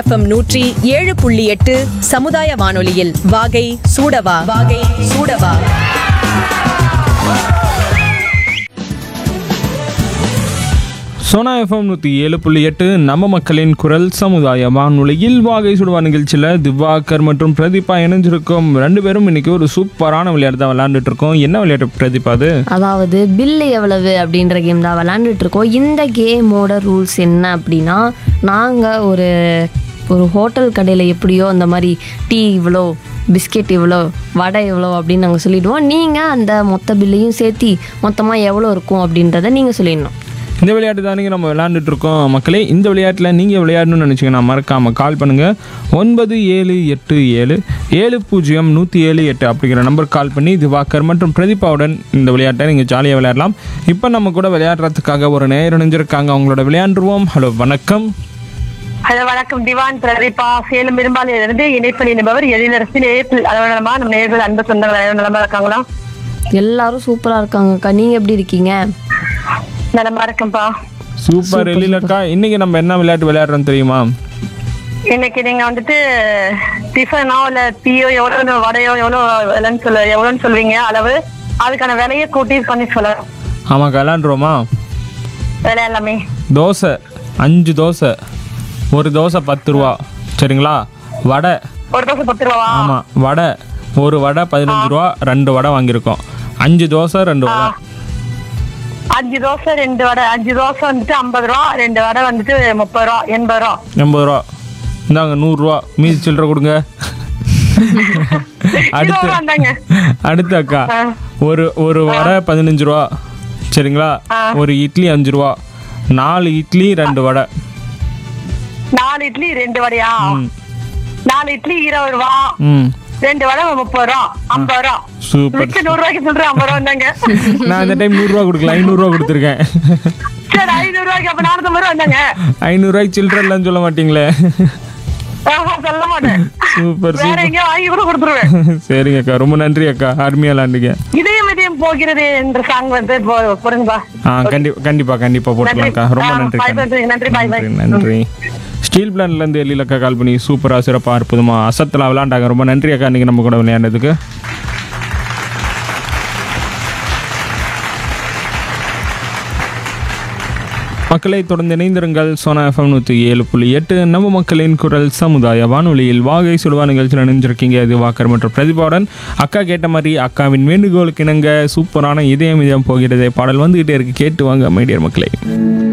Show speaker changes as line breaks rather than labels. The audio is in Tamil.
எஃப்எம் நூற்றி ஏழு புள்ளி எட்டு சமுதாய வானொலியில் வாகை சூடவா வாகை சூடவா
சோனா எஃப்எம் நூற்றி ஏழு புள்ளி எட்டு நம்ம மக்களின் குரல் சமுதாய வானொலியில் வாகை சுடுவா நிகழ்ச்சியில் திவாகர் மற்றும் பிரதீபா இணைஞ்சிருக்கோம் ரெண்டு பேரும் இன்னைக்கு ஒரு சூப்பரான விளையாட்டு தான் விளையாண்டுட்டு இருக்கோம் என்ன விளையாட்டு பிரதீபா அது
அதாவது பில்லு எவ்வளவு அப்படின்ற கேம் தான் விளாண்டுட்டு இருக்கோம் இந்த கேமோட ரூல்ஸ் என்ன அப்படின்னா நாங்கள் ஒரு ஒரு ஹோட்டல் கடையில் எப்படியோ அந்த மாதிரி டீ இவ்வளோ பிஸ்கெட் இவ்வளோ வடை இவ்வளோ அப்படின்னு நாங்கள் சொல்லிடுவோம் நீங்கள் அந்த மொத்த பில்லையும் சேர்த்தி மொத்தமாக எவ்வளோ இருக்கும் அப்படின்றத நீங்கள் சொல்லிடணும்
இந்த விளையாட்டு தானே நம்ம விளையாண்டுட்டு இருக்கோம் மக்களே இந்த விளையாட்டில் நீங்கள் விளையாடணும்னு நினச்சிங்கன்னா மறக்காமல் கால் பண்ணுங்கள் ஒன்பது ஏழு எட்டு ஏழு ஏழு பூஜ்ஜியம் நூற்றி ஏழு எட்டு அப்படிங்கிற நம்பர் கால் பண்ணி திவாகர் மற்றும் பிரதீபாவுடன் இந்த விளையாட்டை நீங்கள் ஜாலியாக விளையாடலாம் இப்போ நம்ம கூட விளையாடுறதுக்காக ஒரு நேரம் இணைஞ்சிருக்காங்க அவங்களோட விளையாண்டுருவோம் ஹலோ வணக்கம்
ஹலோ வணக்கம் திவான் பிரதீபா சேலம் பெரும்பாலிலிருந்து இணைப்பு நிபவர் எழிலரசு நேயத்தில் அலுவலகமா நம்ம நேர்கள் அன்பு சொந்தங்கள் அனைவரும் நலமா இருக்காங்களா
எல்லாரும் சூப்பராக இருக்காங்கக்கா நீங்கள் எப்படி இருக்கீங்க
நலமா இருக்கேன்ப்பா
சூப்பர் எழிலக்கா இன்னைக்கு நம்ம என்ன விளையாட்டு விளையாடுறோம் தெரியுமா
இன்னைக்கு நீங்க வந்துட்டு டிஃபனோ இல்ல டீயோ எவ்வளவு வடையோ எவ்வளவு விலைன்னு சொல்ல எவ்வளவுன்னு சொல்லுவீங்க அளவு அதுக்கான விலையை கூட்டி பண்ணி சொல்ல
ஆமாக்கா விளையாண்டுருவோமா
விலை எல்லாமே
தோசை அஞ்சு தோசை ஒரு தோசை பத்து ரூபா சரிங்களா வடை
ஒரு தோசை பத்து ரூபாவா
ஆமாம் வடை ஒரு வடை பதினஞ்சு ரூபா ரெண்டு வடை வாங்கியிருக்கோம் அஞ்சு தோசை ரெண்டு வடை
அஞ்சு தோசை ரெண்டு வடை அஞ்சு தோசை வந்துட்டு ஐம்பது ரூபா ரெண்டு வடை வந்துட்டு முப்பது ரூபா எண்பது ரூபா
எண்பது ரூபா இந்தாங்க நூறுரூவா மீதி சில்லறை கொடுங்க அடுத்து
இருபது ரூபா தாங்க
அடுத்து அக்கா
ஆ.
ஒரு ஒரு வடை பதினஞ்சு ரூபா சரிங்களா ஒரு இட்லி அஞ்சு ரூபா நாலு இட்லி ரெண்டு வடை
நாலு இட்லி ரெண்டு வடையா
ம்.
நாலு இட்லி இருபது ரூபா
ம்
ரெண்டு வடை முப்பது ரூபா ஐம்பது ரூபா
சூப்பர்
மிச்ச நூறு ரூபாய்க்கு சொல்றேன் ஐம்பது ரூபா வந்தாங்க
நான் இந்த டைம் நூறுரூவா கொடுக்கல ஐநூறுரூவா கொடுத்துருக்கேன்
சரி ஐநூறு ரூபாய்க்கு அப்ப நானூத்தம்பது ரூபா வந்தாங்க
ஐநூறுரூவாய்க்கு சில்லறை இல்லைன்னு சொல்ல மாட்டீங்களே
ஆஹா, சொல்ல மாட்டேன்
சூப்பர்
வேற
சூப்பர்
எங்கேயோ வாங்கி கூட கொடுத்துருவேன்
சரிங்க அக்கா ரொம்ப நன்றி அக்கா அருமையாக விளாண்டுங்க
இதயம் இதயம் போகிறது என்ற சாங் வந்து போ- போடுங்கப்பா
ஆ கண்டிப்பா கண்டிப்பா கண்டிப்பா போட்டுக்கலாம்க்கா ரொம்ப
ஆ,
நன்றி
bye, bye, நன்றி, bye, bye.
நன்றி நன்றி ஸ்டீல் பிளான்லேருந்து எழிலக்கா கால் பண்ணி சூப்பராக சிறப்பாக அற்புதமாக அசத்தலாம் விளாண்டாங்க ரொம்ப நன்றி அக்கா நீங்கள் நம்ம கூட விளையாண்டதுக்கு மக்களை தொடர்ந்து இணைந்திருங்கள் சோனா எஃப்எம் நூற்றி ஏழு புள்ளி எட்டு நம்ம மக்களின் குரல் சமுதாய வானொலியில் வாகை சுடுவா நிகழ்ச்சியில் இணைஞ்சிருக்கீங்க இது வாக்கர் மற்றும் பிரதிபாவுடன் அக்கா கேட்ட மாதிரி அக்காவின் வேண்டுகோளுக்கு இணங்க சூப்பரான இதயம் இதயம் போகிறதே பாடல் வந்துகிட்டே இருக்கு கேட்டு வாங்க மைடியர் மக்களே